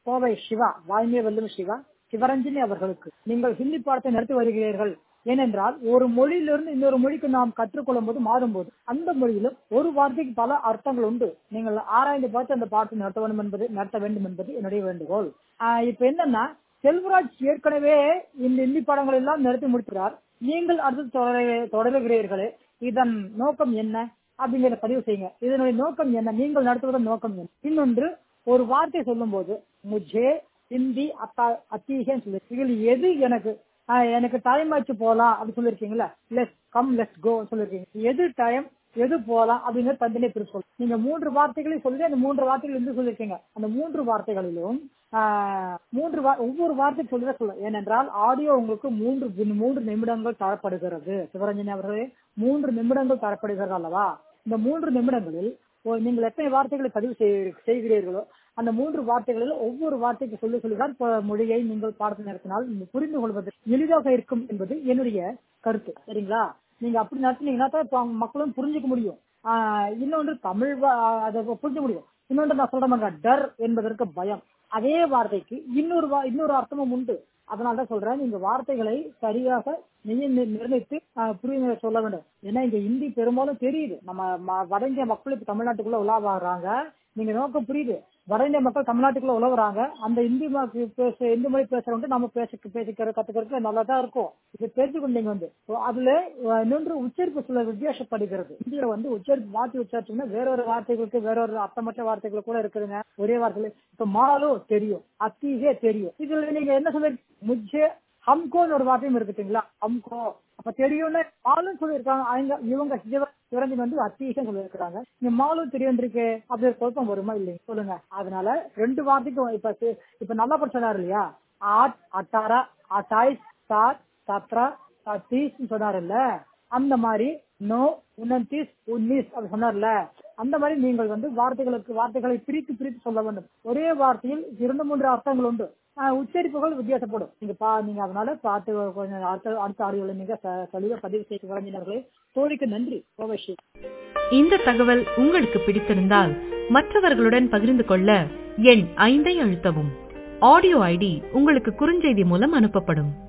கோவை சிவா வாய்மை வெல்லும் சிவா சிவரஞ்சனி அவர்களுக்கு நீங்கள் ஹிந்தி பாடத்தை நடத்தி வருகிறீர்கள் ஏனென்றால் ஒரு மொழியிலிருந்து இன்னொரு மொழிக்கு நாம் கற்றுக்கொள்ளும் போது மாறும்போது அந்த மொழியிலும் ஒரு வார்த்தைக்கு பல அர்த்தங்கள் உண்டு நீங்கள் ஆராய்ந்து பார்த்து அந்த பாடத்தை நடத்த வேண்டும் என்பது நடத்த வேண்டும் என்பது என்னுடைய வேண்டுகோள் ஆஹ் இப்ப என்னன்னா செல்வராஜ் ஏற்கனவே இந்த இந்தி பாடங்கள் எல்லாம் நடத்தி முடிக்கிறார் நீங்கள் அடுத்து தொடர தொடருகிறீர்களே இதன் நோக்கம் என்ன அப்படிங்கிறத பதிவு செய்யுங்க இதனுடைய நோக்கம் என்ன நீங்கள் நடத்துவதன் நோக்கம் என்ன இன்னொன்று ஒரு வார்த்தை சொல்லும் போது முஜே ஹிந்தி அத்தா அத்தீகன்னு சொல்லி இதில் எது எனக்கு ஆஹ் எனக்கு டைம் ஆச்சு போலாம் அப்படின்னு சொல்லிருக்கீங்களா லெஸ் கம் லெஸ் கோ சொல்லிருக்கீங்க எது டைம் எது போலாம் அப்படிங்கிறது தனித்தனியே பிரிச்சு சொல்லு நீங்க மூன்று வார்த்தைகளையும் சொல்லி அந்த மூன்று வார்த்தைகள் இருந்து சொல்லிருக்கீங்க அந்த மூன்று வார்த்தைகளிலும் ஆஹ் மூன்று வா- ஒவ்வொரு வார்த்தை சொல்லுற சொல்ல ஏனென்றால் ஆடியோ உங்களுக்கு மூன்று மூன்று நிமிடங்கள் தரப்படுகிறது சிவரஞ்சனி அவர்களே மூன்று நிமிடங்கள் தரப்படுகிறது அல்லவா இந்த மூன்று நிமிடங்களில் ஒரு- நீங்கள் எத்தனை வார்த்தைகளை பதிவு செய்ய- செய்கிறீர்களோ அந்த மூன்று வார்த்தைகளில் ஒவ்வொரு வார்த்தைக்கு சொல்லி சொல்லிதான் இப்ப மொழியை நீங்கள் பாடத்தை நடத்தினால் நீங்கள் புரிந்து கொள்வது எளிதாக இருக்கும் என்பது என்னுடைய கருத்து சரிங்களா நீங்க அப்படி நடத்தினீங்கன்னா தான் இப்ப மக்களும் புரிஞ்சுக்க முடியும் ஆஹ் இன்னொன்று தமிழ் வா- அதை புரிஞ்சுக்க முடியும் இன்னொன்று நான் சொல்றேன் டர் என்பதற்கு பயம் அதே வார்த்தைக்கு இன்னொரு வா- இன்னொரு அர்த்தமும் உண்டு அதனாலதான் சொல்றேன் நீங்க வார்த்தைகளை சரியாக நிய- நி- நிர்ணயித்து ஆஹ், புரிய சொல்ல வேண்டும் ஏன்னா இங்க ஹிந்தி பெரும்பாலும் தெரியுது நம்ம ம- வட இந்திய மக்கள் இப்ப தமிழ்நாட்டுக்குள்ள உலாவாடுறாங்க நீங்க நோக்கம் புரியுது வட இந்திய மக்கள் தமிழ்நாட்டுக்குள்ள உலவுறாங்க அந்த இந்தி ம- பேச இந்தி மொழி பேசுறவங்க நம்ம பேச பேசிக்கிற கத்துக்கிறதுக்கு நல்லா தான் இருக்கும் இது தெரிஞ்சுக்கொண்டீங்க வந்து So, அதுல அஹ், இன்னொன்று உச்சரிப்பு சில வித்தியாசப்படுகிறது இந்தியில வந்து உச்சரிப்பு மாற்றி உச்சரிச்சோம்னா வேற ஒரு வார்த்தைகளுக்கு வேற ஒரு அர்த்தமற்ற வார்த்தைகள் கூட இருக்குதுங்க ஒரே வார்த்தையில இப்ப மாலோ தெரியும் அத்தீகே தெரியும் இதுல நீங்க என்ன சொல்ல முஜே ஹம்கோன்னு ஒரு வார்த்தையும் இருக்குதுங்களா ஹம்கோ அப்ப தெரியும்னு மாலும் சொல்லியிருக்காங்க அவங்க இவங்க சிவ- சிவரஞ்சன் வந்து அத்தீகம் சொல்லியிருக்காங்க இங்க மாலும் தெரியும் இருக்கு அப்படி ஒரு குழப்பம் வருமா இல்லைங்க சொல்லுங்க அதனால ரெண்டு வார்த்தைக்கும் இப்ப சி- இப்ப நல்லா படம் சொன்னாரு இல்லையா ஆட் அட்டாரா அட்டாய்ஸ் சாத் சத்ரா சத்தீஸ் சொன்னாருல்ல அந்த மாதிரி நோ உன்னீஸ் உன்னீஸ் அப்படி சொன்னார்ல அந்த மாதிரி நீங்கள் வந்து வார்த்தைகளுக்கு வார்த்தைகளை பிரித்து பிரித்து சொல்ல வேண்டும் ஒரே வார்த்தையில் இரண்டு மூன்று அர்த்தங்கள் உண்டு ஆஹ் உச்சரிப்புகள் வித்தியாசப்படும் நீங்க பா நீங்க அதனால பார்த்து கொஞ்சம் அடுத்த அடுத்த ஆடியோல நீங்க ச- தெளிவா பதிவு செய்து வழங்கினார்களே தோழிக்கு நன்றி கோவஷி இந்த தகவல் உங்களுக்கு பிடித்திருந்தால் மற்றவர்களுடன் பகிர்ந்து கொள்ள எண் ஐந்தை அழுத்தவும் ஆடியோ ஐடி உங்களுக்கு குறுஞ்செய்தி மூலம் அனுப்பப்படும்